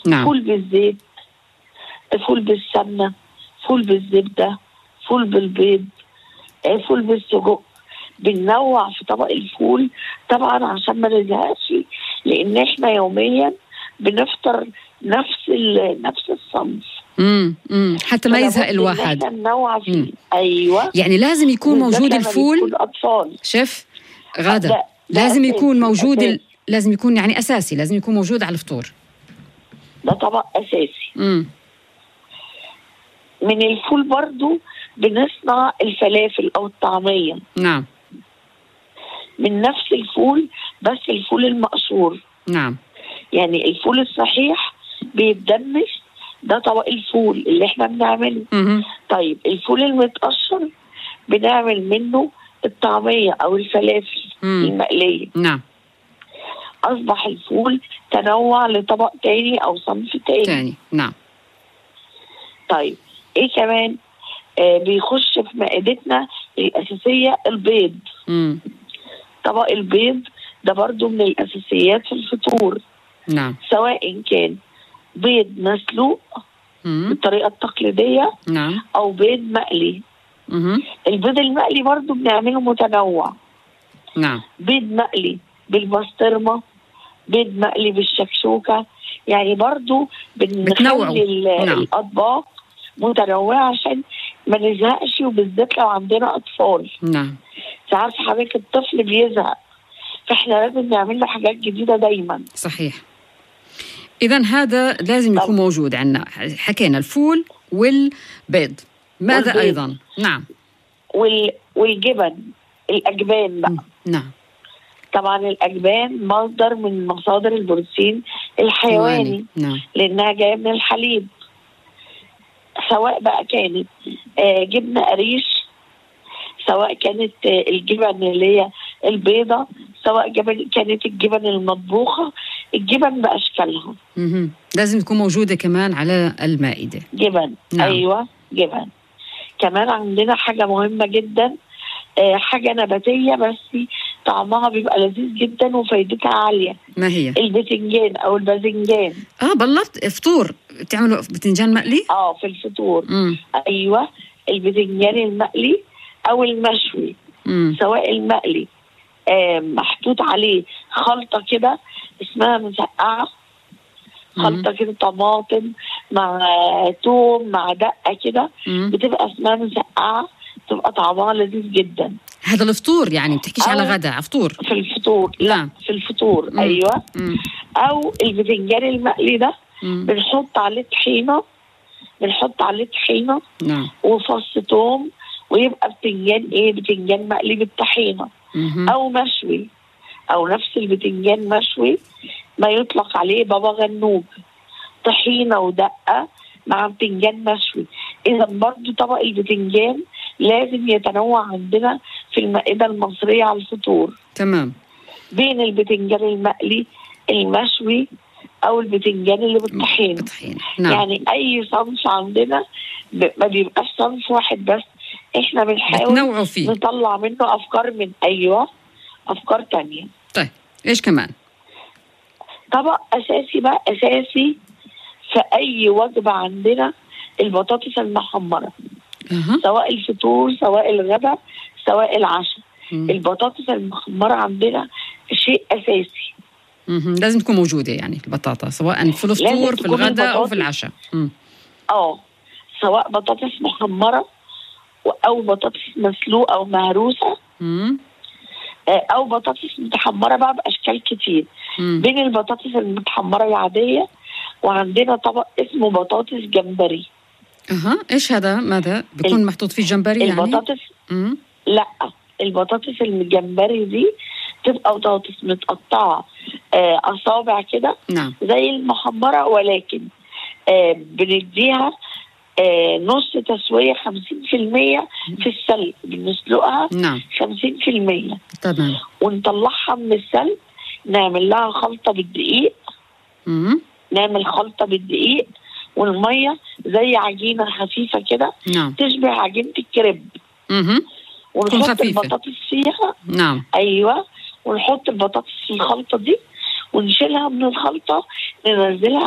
نعم فول بالزيت فول بالسمنه فول بالزبده فول بالبيض آه، فول بالسجق بننوع في طبق الفول طبعا عشان ما نزهقش لان احنا يوميا بنفطر نفس ال- نفس الصنف امم امم حتى ما فلابد يزهق إن الواحد احنا ننوع مم. فيه ايوه يعني لازم يكون بالذات موجود لما الفول بيكون اطفال شيف غادة ده- ده لازم أساسي، يكون موجود ال... أساسي. لازم يكون يعني اساسي لازم يكون موجود على الفطور ده طبق اساسي امم من الفول برضو بنصنع الفلافل او الطعميه نعم من نفس الفول بس الفول المقشور نعم يعني الفول الصحيح بيتدمج ده طبق الفول اللي احنا بنعمله مهم. طيب الفول المتقشر بنعمل منه الطعميه او الفلافل مم. المقليه نعم اصبح الفول تنوع لطبق تاني او صنف تاني تاني نعم طيب ايه كمان آه بيخش في مائدتنا الاساسيه البيض امم طبق البيض ده برضو من الاساسيات في الفطور نعم سواء كان بيض مسلوق مم. بالطريقه التقليديه نعم او بيض مقلي مهم. البيض المقلي برضو بنعمله متنوع نعم بيض مقلي بالبسطرمه بيض مقلي بالشكشوكه يعني برضو بتنوعوا. بنخلي ال- نعم. الاطباق متنوعه عشان ما نزهقش وبالذات لو عندنا اطفال نعم انت عارفه حضرتك الطفل بيزهق فاحنا لازم نعمل له حاجات جديده دايما صحيح اذا هذا لازم يكون طب. موجود عندنا حكينا الفول والبيض ماذا والبيض. ايضا نعم وال... والجبن الاجبان بقى نعم طبعا الاجبان مصدر من مصادر البروتين الحيواني نعم لانها جايه من الحليب سواء بقى كانت آه، جبنه قريش سواء كانت آه، الجبن اللي هي البيضة سواء جبن كانت الجبن المطبوخة الجبن بأشكالها مهم. لازم تكون موجودة كمان على المائدة جبن نعم. أيوة جبن كمان عندنا حاجة مهمة جدا آه، حاجة نباتية بس طعمها بيبقى لذيذ جدا وفايدتها عالية ما هي؟ البتنجان أو الباذنجان اه بلطت فطور بتعملوا بتنجان مقلي؟ اه في الفطور امم ايوه البتنجان المقلي او المشوي امم سواء المقلي آه محطوط عليه خلطه كده اسمها مسقعه خلطه كده طماطم مع توم مع دقه كده مم. بتبقى اسمها مسقعه تبقى طعمها لذيذ جدا هذا الفطور يعني بتحكيش على أو- غدا على فطور في الفطور نعم في الفطور مم. ايوه مم. او البتنجان المقلي ده مم. بنحط عليه طحينه بنحط عليه طحينه نعم وفص توم ويبقى بتنجان ايه بتنجان مقلي بالطحينه مهم. او مشوي او نفس البتنجان مشوي ما يطلق عليه بابا غنوج طحينه ودقه مع بتنجان مشوي اذا برضو طبق البتنجان لازم يتنوع عندنا في المائده المصريه على الفطور تمام بين البتنجان المقلي المشوي او البتنجان اللي بالطحينه بطحينة نعم يعني اي صنف عندنا ب- ما بيبقاش صنف واحد بس احنا بنحاول بتنوعوا فيه نطلع منه افكار من ايوه افكار تانية طيب ايش كمان؟ طبق اساسي بقى اساسي في اي وجبه عندنا البطاطس المحمره اها سواء الفطور سواء الغداء سواء العشاء مم. البطاطس المحمره عندنا شيء اساسي مهم. لازم تكون موجودة يعني البطاطا سواء في الفطور لازم في تكون الغداء أو في البطاطس. العشاء مم. اه سواء بطاطس محمره و- او بطاطس مسلوقه او مهروسه مم. آه، او بطاطس متحمره بقى باشكال كتير مم. بين البطاطس المتحمره العاديه وعندنا طبق اسمه بطاطس جمبري اها ايش هذا ماذا بيكون ال- محطوط فيه جمبري يعني البطاطس مم. لا البطاطس الجمبري دي تبقى بطاطس متقطعه آه، اصابع كده نعم زي المحمره ولكن آه، بنديها آه، نص تسويه 50% في السلق بنسلقها نعم 50% تمام ونطلعها من السلق نعمل لها خلطه بالدقيق مم. نعمل خلطه بالدقيق والميه زي عجينه خفيفه كده نعم تشبه عجينه الكريب مهم. ونحط خفيفة. البطاطس فيها نعم ايوه ونحط البطاطس في الخلطه دي ونشيلها من الخلطه ننزلها